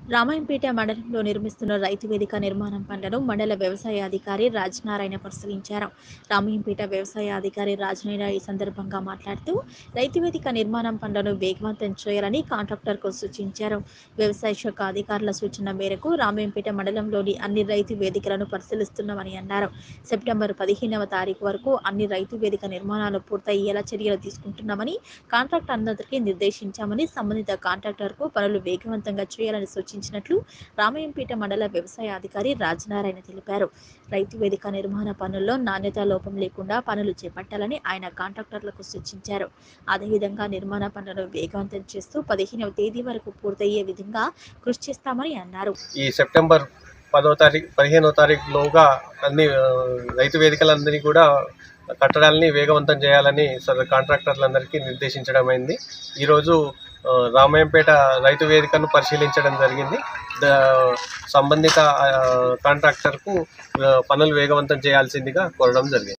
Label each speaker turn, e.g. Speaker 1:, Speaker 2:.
Speaker 1: రామాయంపేట మండలంలో నిర్మిస్తున్న రైతు వేదిక నిర్మాణం పనులను మండల వ్యవసాయ అధికారి రాజనారాయణ పరిశీలించారు రామాయంపేట వ్యవసాయ అధికారి రాజనారాయణ ఈ సందర్భంగా మాట్లాడుతూ రైతు వేదిక నిర్మాణం పనులను వేగవంతం చేయాలని కాంట్రాక్టర్కు సూచించారు వ్యవసాయ శాఖ అధికారుల సూచన మేరకు రామాయంపేట మండలంలోని అన్ని రైతు వేదికలను పరిశీలిస్తున్నామని అన్నారు సెప్టెంబర్ పదిహేనవ తారీఖు వరకు అన్ని రైతు వేదిక నిర్మాణాలు పూర్తయ్యేలా చర్యలు తీసుకుంటున్నామని కాంట్రాక్ట్ అందరికీ నిర్దేశించామని సంబంధిత కాంట్రాక్టర్కు పనులు వేగవంతంగా చేయాలని సూచించినట్లు రామయంపేట మండల వ్యవసాయ అధికారి రాజనారాయణ తెలిపారు రైతు వేదిక నిర్మాణ పనుల్లో నాణ్యత లోపం లేకుండా పనులు చేపట్టాలని ఆయన కాంట్రాక్టర్లకు సూచించారు అదేవిధంగా నిర్మాణ పనులను వేగవంతం చేస్తూ పదిహేనవ తేదీ వరకు పూర్తయ్యే విధంగా కృషి చేస్తామని అన్నారు
Speaker 2: ఈ సెప్టెంబర్ పదో తారీఖు పదిహేనో తారీఖులోగా అన్ని ఆ, రైతు వేదికలందరినీ కూడా కట్టడాలని వేగవంతం చేయాలని సదరు కాంట్రాక్టర్లందరికీ నిర్దేశించడం అయింది ఈరోజు ఆ, రామాయంపేట రైతు వేదికను పరిశీలించడం జరిగింది ద- సంబంధిత ఆ, కాంట్రాక్టర్కు ఆ, పనులు వేగవంతం చేయాల్సిందిగా కోరడం జరిగింది